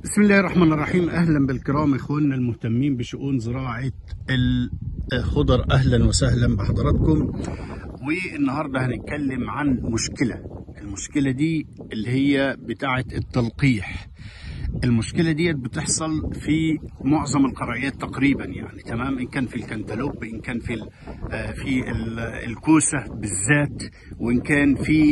بسم الله الرحمن الرحيم اهلا بالكرام اخواننا المهتمين بشؤون زراعه الخضر اهلا وسهلا بحضراتكم والنهارده هنتكلم عن مشكله المشكله دي اللي هي بتاعه التلقيح المشكله ديت بتحصل في معظم القرعيات تقريبا يعني تمام ان كان في الكنتالوب ان كان في ال في ال الكوسه بالذات وان كان في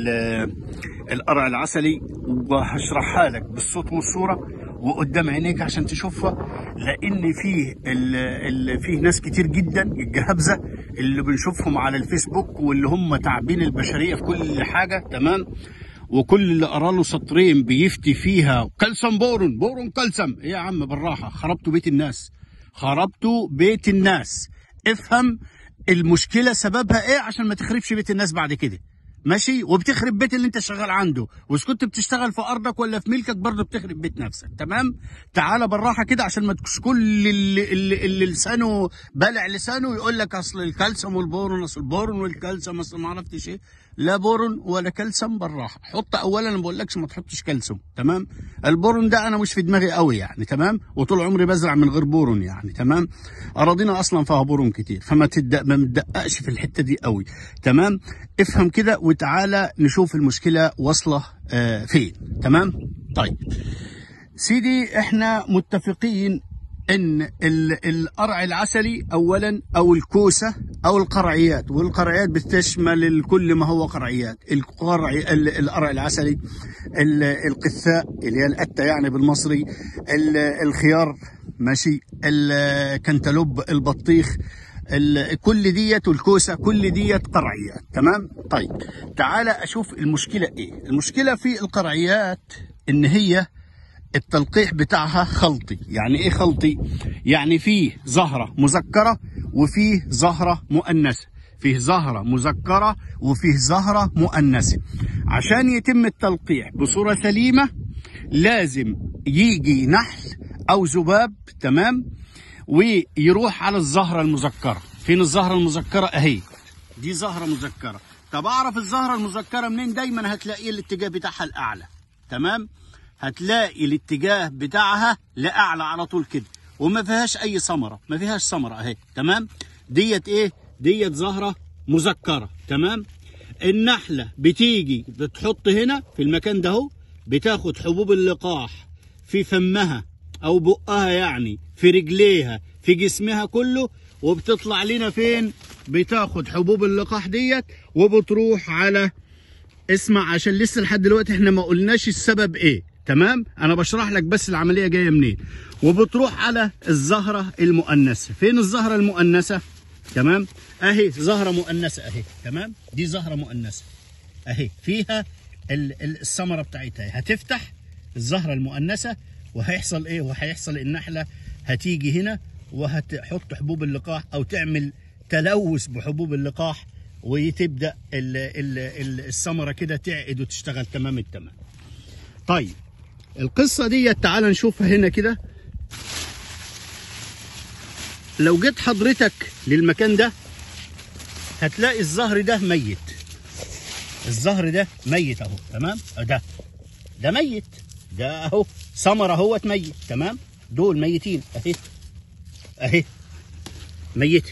القرع العسلي وهشرحها لك بالصوت والصوره وقدام عينيك عشان تشوفها لان فيه ال ال فيه ناس كتير جدا الجهابزه اللي بنشوفهم على الفيسبوك واللي هم تعبين البشريه في كل حاجه تمام وكل اللي قرا له سطرين بيفتي فيها كلسم بورون بورون كلسم ايه يا عم بالراحه خربتوا بيت الناس خربتوا بيت الناس افهم المشكله سببها ايه عشان ما تخربش بيت الناس بعد كده ماشي وبتخرب بيت اللي انت شغال عنده واذا كنت بتشتغل في ارضك ولا في ملكك برضه بتخرب بيت نفسك تمام تعالى بالراحه كده عشان ما تكونش كل اللي, اللي, اللي لسانه بلع لسانه يقول لك اصل الكالسيوم والبورون اصل البورون والكالسيوم اصل ما عرفتش ايه لا بورون ولا كالسيوم بالراحه حط اولا انا ما بقولكش ما تحطش كالسيوم تمام البورون ده انا مش في دماغي قوي يعني تمام وطول عمري بزرع من غير بورون يعني تمام اراضينا اصلا فيها بورون كتير فما تدق ما تدققش في الحته دي قوي تمام افهم كده وتعالى نشوف المشكله واصله آه فين تمام طيب سيدي احنا متفقين ان القرع العسلي اولا او الكوسه او القرعيات والقرعيات بتشمل كل ما هو قرعيات القرع القرع العسلي القثاء اللي هي القته يعني بالمصري الخيار ماشي الكنتالوب البطيخ كل ديت والكوسه كل ديت قرعيات تمام طيب تعالى اشوف المشكله ايه المشكله في القرعيات ان هي التلقيح بتاعها خلطي يعني ايه خلطي يعني فيه زهرة مذكرة وفيه زهرة مؤنثة فيه زهرة مذكرة وفيه زهرة مؤنثة عشان يتم التلقيح بصورة سليمة لازم يجي نحل او ذباب تمام ويروح على الزهرة المذكرة فين الزهرة المذكرة اهي دي زهرة مذكرة طب اعرف الزهرة المذكرة منين دايما هتلاقي الاتجاه بتاعها الاعلى تمام هتلاقي الاتجاه بتاعها لاعلى على طول كده وما فيهاش اي ثمره ما فيهاش ثمره اهي تمام ديت ايه ديت زهره مذكره تمام النحله بتيجي بتحط هنا في المكان ده اهو بتاخد حبوب اللقاح في فمها او بقها يعني في رجليها في جسمها كله وبتطلع لنا فين بتاخد حبوب اللقاح ديت وبتروح على اسمع عشان لسه لحد دلوقتي احنا ما قلناش السبب ايه تمام انا بشرح لك بس العمليه جايه منين وبتروح على الزهره المؤنثه فين الزهره المؤنثه تمام اهي زهره مؤنثه اهي تمام دي زهره مؤنثه اهي فيها الثمره بتاعتها هتفتح الزهره المؤنثه وهيحصل ايه وهيحصل النحله هتيجي هنا وهتحط حبوب اللقاح او تعمل تلوث بحبوب اللقاح وتبدا الثمره كده تعقد وتشتغل تمام التمام طيب القصة دي تعال نشوفها هنا كده لو جيت حضرتك للمكان ده هتلاقي الزهر ده ميت الزهر ده ميت اهو تمام ده ده ميت ده اهو ثمرة اهوت ميت تمام دول ميتين اهي اهي ميتة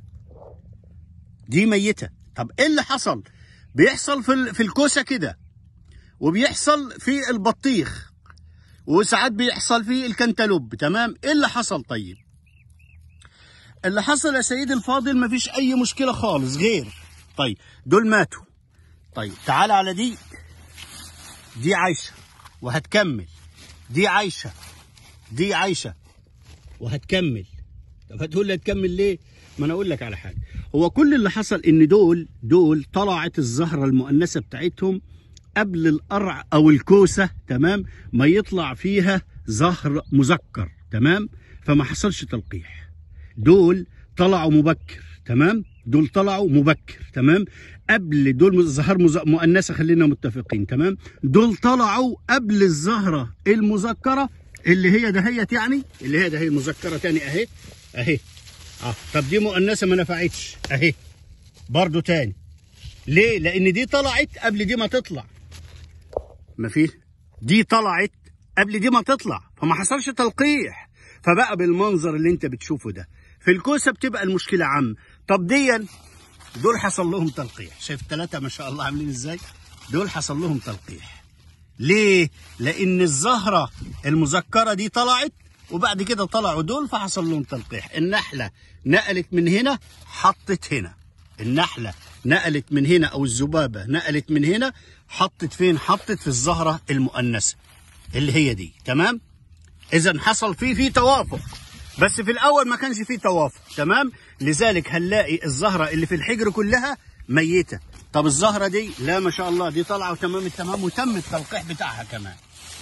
دي ميتة طب ايه اللي حصل بيحصل في في الكوسة كده وبيحصل في البطيخ وساعات بيحصل فيه الكنتالوب تمام ايه اللي حصل طيب اللي حصل يا سيدي الفاضل مفيش اي مشكله خالص غير طيب دول ماتوا طيب تعال على دي دي عايشه وهتكمل دي عايشه دي عايشه وهتكمل طب هتقول لي هتكمل ليه ما انا اقول لك على حاجه هو كل اللي حصل ان دول دول طلعت الزهره المؤنثه بتاعتهم قبل القرع او الكوسه تمام ما يطلع فيها زهر مذكر تمام فما حصلش تلقيح دول طلعوا مبكر تمام دول طلعوا مبكر تمام قبل دول زهر مؤنثه خلينا متفقين تمام دول طلعوا قبل الزهره المذكره اللي هي دهيت يعني اللي هي ده هي المذكره تاني اهي اهي اه طب دي مؤنثه ما نفعتش اهي برضو تاني ليه لان دي طلعت قبل دي ما تطلع ما فيه دي طلعت قبل دي ما تطلع فما حصلش تلقيح فبقى بالمنظر اللي انت بتشوفه ده في الكوسه بتبقى المشكله عم طب ديا دول حصل لهم تلقيح شايف الثلاثه ما شاء الله عاملين ازاي دول حصل لهم تلقيح ليه لان الزهره المذكره دي طلعت وبعد كده طلعوا دول فحصل لهم تلقيح النحله نقلت من هنا حطت هنا النحله نقلت من هنا او الذبابه نقلت من هنا حطت فين حطت في الزهره المؤنثه اللي هي دي تمام اذا حصل فيه في توافق بس في الاول ما كانش فيه توافق تمام لذلك هنلاقي الزهره اللي في الحجر كلها ميته طب الزهره دي لا ما شاء الله دي طالعه وتمام التمام وتم التلقيح بتاعها كمان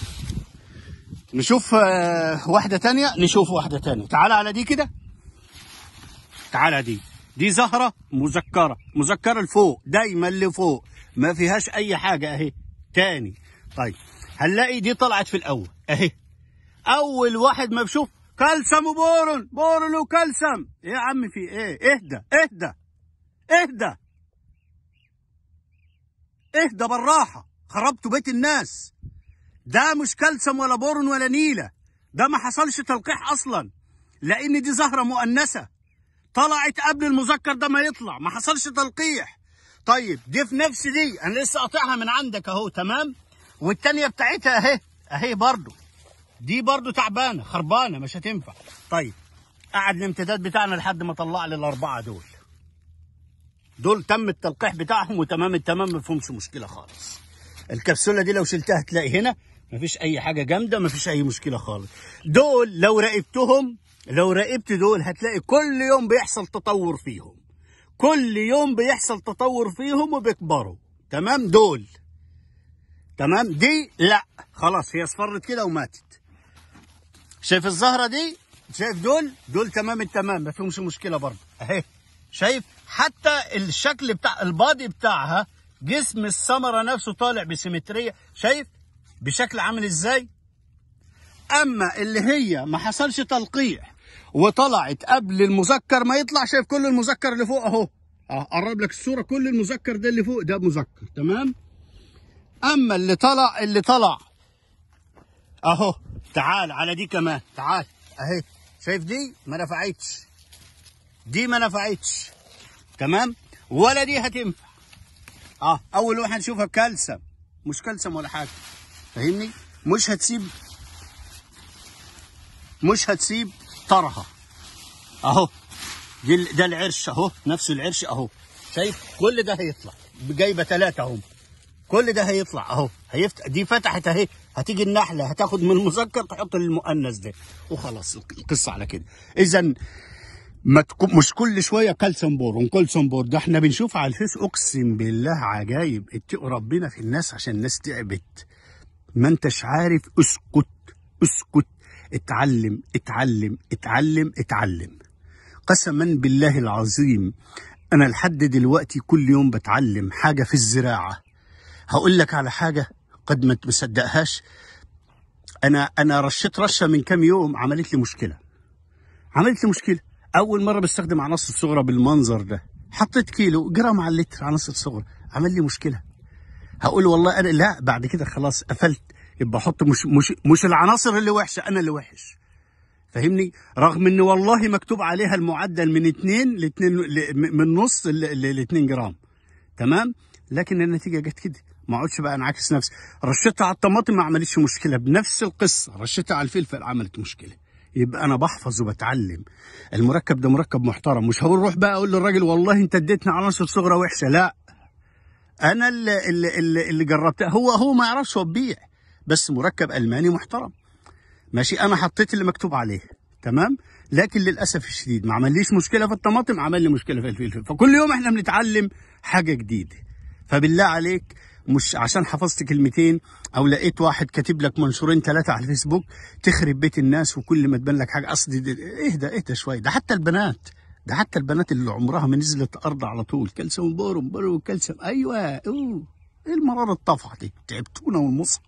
نشوف آه، واحده تانية نشوف واحده تانية تعال على دي كده تعال على دي دي زهره مذكره مذكره لفوق دايما لفوق ما فيهاش اي حاجه اهي تاني طيب هنلاقي دي طلعت في الاول اهي اول واحد ما بشوف كلسم وبورون بورون وكلسم ايه يا عم في ايه اهدى اهدى اهدى اهدى بالراحه خربتوا بيت الناس ده مش كلسم ولا بورون ولا نيله ده ما حصلش تلقيح اصلا لان دي زهره مؤنثه طلعت قبل المذكر ده ما يطلع ما حصلش تلقيح طيب دي في نفس دي انا لسه قاطعها من عندك اهو تمام والتانية بتاعتها اهي اهي برضو دي برضو تعبانه خربانه مش هتنفع طيب قعد الامتداد بتاعنا لحد ما طلع لي الاربعه دول دول تم التلقيح بتاعهم وتمام التمام ما فيهمش مشكله خالص الكبسوله دي لو شلتها تلاقي هنا مفيش اي حاجه جامده مفيش اي مشكله خالص دول لو راقبتهم لو راقبت دول هتلاقي كل يوم بيحصل تطور فيهم كل يوم بيحصل تطور فيهم وبيكبروا تمام دول تمام دي لا خلاص هي اصفرت كده وماتت شايف الزهره دي شايف دول دول تمام التمام ما فيهمش مشكله برضه اهي شايف حتى الشكل بتاع البادي بتاعها جسم الثمره نفسه طالع بسيمتريه شايف بشكل عامل ازاي اما اللي هي ما حصلش تلقيح وطلعت قبل المذكر ما يطلع شايف كل المذكر اللي فوق اهو أه، قرب لك الصوره كل المذكر ده اللي فوق ده مذكر تمام اما اللي طلع اللي طلع اهو تعال على دي كمان تعال اهي شايف دي ما نفعتش دي ما نفعتش تمام ولا دي هتنفع اه اول واحد نشوفها كالسيوم مش كالسيوم ولا حاجه فاهمني مش هتسيب مش هتسيب طرها اهو دي ال- ده العرش اهو نفس العرش اهو شايف كل ده هيطلع جايبه ثلاثه اهم كل ده هيطلع اهو هيفتح دي فتحت اهي هتيجي النحله هتاخد من المذكر تحط المؤنث ده وخلاص القصه على كده اذا ما تكون مش كل شويه كالسيوم بور وكالسيوم بور ده احنا بنشوف على الفيس اقسم بالله عجايب اتقوا ربنا في الناس عشان الناس تعبت ما انتش عارف اسكت اسكت اتعلم اتعلم اتعلم اتعلم قسما بالله العظيم انا لحد دلوقتي كل يوم بتعلم حاجه في الزراعه هقول لك على حاجه قد ما تصدقهاش انا انا رشيت رشه من كام يوم عملت لي مشكله عملت لي مشكله اول مره بستخدم عناصر صغرى بالمنظر ده حطيت كيلو جرام على اللتر عناصر صغرى عمل لي مشكله هقول والله انا لا بعد كده خلاص قفلت يبقى احط مش مش مش العناصر اللي وحشه انا اللي وحش فاهمني رغم ان والله مكتوب عليها المعدل من 2 ل 2 من نص ل 2 جرام تمام لكن النتيجه جت كده ما اقعدش بقى انعكس نفسي رشيتها على الطماطم ما عملتش مشكله بنفس القصه رشيتها على الفلفل عملت مشكله يبقى انا بحفظ وبتعلم المركب ده مركب محترم مش هقول روح بقى اقول للراجل والله انت اديتنا عناصر صغرى وحشه لا انا اللي اللي, اللي, اللي جربتها هو هو ما يعرفش هو بيع بس مركب الماني محترم ماشي انا حطيت اللي مكتوب عليه تمام لكن للاسف الشديد ما عمليش مشكله في الطماطم عمل لي مشكله في الفلفل فكل يوم احنا بنتعلم حاجه جديده فبالله عليك مش عشان حفظت كلمتين او لقيت واحد كاتب لك منشورين ثلاثه على الفيسبوك تخرب بيت الناس وكل ما تبان لك حاجه قصدي اهدى اهدى شويه ده حتى البنات ده حتى البنات اللي عمرها ما نزلت ارض على طول كلسم بورم بورو كلسم ايوه اوه ايه المراره الطفح دي تعبتونا والمصحف